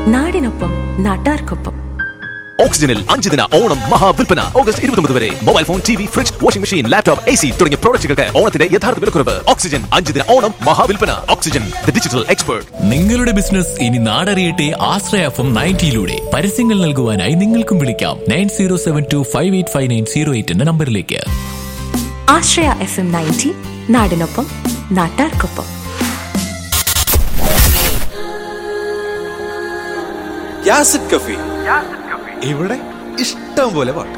നാടിനൊപ്പം നാട്ടാർക്കൊപ്പം ഓക്സിജനിൽ അഞ്ച് ദിന ഓണം മഹാവിൽപ്പന ഓഗസ്റ്റ് ഇരുപത്തൊമ്പത് വരെ mobile phone T V fridge washing machine laptop A C തുടങ്ങിയ പ്രോഡക്റ്റുകൾക്ക് ഓണത്തിന്റെ യഥാർത്ഥ വിലക്കുറവ് ഓക്സിജൻ അഞ്ച് ദിന ഓണം മഹാവിൽപ്പന ഓക്സിജൻ ദ ഡിജിറ്റൽ എക്സ്പേർട്ട് നിങ്ങളുടെ ബിസിനസ് ഇനി നാടറിയട്ടെ ആശ്രയഫം നയൻറ്റിയിലൂടെ പരസ്യങ്ങൾ നൽകുവാനായി നിങ്ങൾക്കും വിളിക്കാം nine zero seven two five eight five nine zero eight എന്ന നമ്പറിലേക്ക് ആശ്രയ എഫ് എം നയൻറ്റി നാടിനൊപ്പം നാട്ടാർക്കൊപ്പം യാസിഡ് കഫി ഇവിടെ ഇഷ്ടം പോലെ പാട്ട്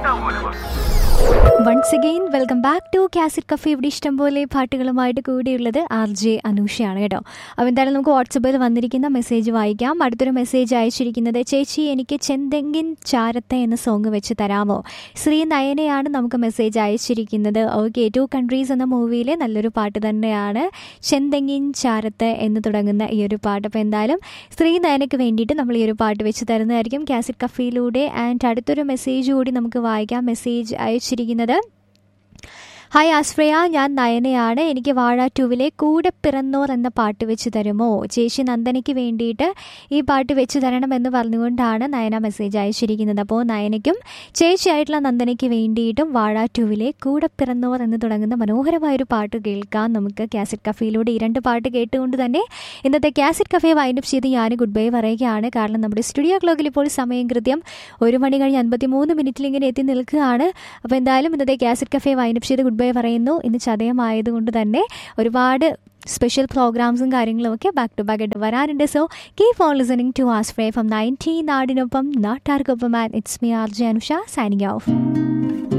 once again welcome back to cassette cafe ഇവിടെ ഇഷ്ടംപോലെ പാട്ടുകളുമായിട്ട് കൂടിയുള്ളത് ആർ ജെ അനൂഷയാണ് കേട്ടോ അപ്പോൾ എന്തായാലും നമുക്ക് വാട്സപ്പിൽ വന്നിരിക്കുന്ന മെസ്സേജ് വായിക്കാം അടുത്തൊരു മെസ്സേജ് അയച്ചിരിക്കുന്നത് ചേച്ചി എനിക്ക് ചെന്തെങ്കിൻ ചാരത്തെ എന്ന സോങ് വെച്ച് തരാമോ ശ്രീ നയനയാണ് നമുക്ക് മെസ്സേജ് അയച്ചിരിക്കുന്നത് ഓക്കെ ടു കൺട്രീസ് എന്ന മൂവിയിലെ നല്ലൊരു പാട്ട് തന്നെയാണ് ചെന്തെങ്കിൻ ചാരത്ത് എന്ന് തുടങ്ങുന്ന ഈ ഒരു പാട്ട് അപ്പോൾ എന്തായാലും ശ്രീ നയനയ്ക്ക് വേണ്ടിയിട്ട് നമ്മൾ ഈ ഒരു പാട്ട് വെച്ച് തരുന്നതായിരിക്കും കാസിറ്റ് കഫയിലൂടെ ആൻഡ് അടുത്തൊരു മെസ്സേജ് കൂടി നമുക്ക് വായിക്കാം മെസ്സേജ് അയച്ചിരിക്കുന്നത് ഹായ് ആശ്രയ ഞാൻ നയനയാണ് എനിക്ക് വാഴ ടൂവിലെ കൂടെ പിറന്നോർ എന്ന പാട്ട് വെച്ച് തരുമോ ചേച്ചി നന്ദനയ്ക്ക് വേണ്ടിയിട്ട് ഈ പാട്ട് വെച്ച് തരണമെന്ന് പറഞ്ഞുകൊണ്ടാണ് നയന മെസ്സേജ് അയച്ചിരിക്കുന്നത് അപ്പോൾ നയനയ്ക്കും ചേച്ചിയായിട്ടുള്ള നന്ദനയ്ക്ക് വേണ്ടിയിട്ടും വാഴ ടൂവിലെ കൂടെ പിറന്നോർ എന്ന് തുടങ്ങുന്ന മനോഹരമായൊരു പാട്ട് കേൾക്കാം നമുക്ക് കാസറ്റ് കഫയിലൂടെ ഈ രണ്ട് പാട്ട് കേട്ടുകൊണ്ട് തന്നെ ഇന്നത്തെ കാസറ്റ് കഫേ വൈൻഡപ്പ് ചെയ്ത് ഞാൻ ഗുഡ് ബൈ പറയുകയാണ് കാരണം നമ്മുടെ സ്റ്റുഡിയോ ക്ലോക്കിൽ ഇപ്പോൾ സമയം കൃത്യം ഒരു മണി കഴിഞ്ഞ് അൻപത്തി മൂന്ന് മിനിറ്റിൽ ഇങ്ങനെ എത്തി നിൽക്കുകയാണ് അപ്പോൾ എന്തായാലും ഇന്നത്തെ കാസറ്റ് കഫേ വൈൻഡപ്പ് ചെയ്ത് ഗുഡ് ബൈ പറയുന്നു ഇന്ന് ചതയമായതുകൊണ്ട് തന്നെ ഒരുപാട് സ്പെഷ്യൽ പ്രോഗ്രാംസും കാര്യങ്ങളും ഒക്കെ ബാക്ക് ടു ബാക്ക് ആയിട്ട് വരാനുണ്ട് so keep on listening to us ഫ്രേ ഫ്രം നയൻറ്റീൻ നാടിനൊപ്പം നാട്ടാർക്കൊപ്പം and it's me R J Anusha signing of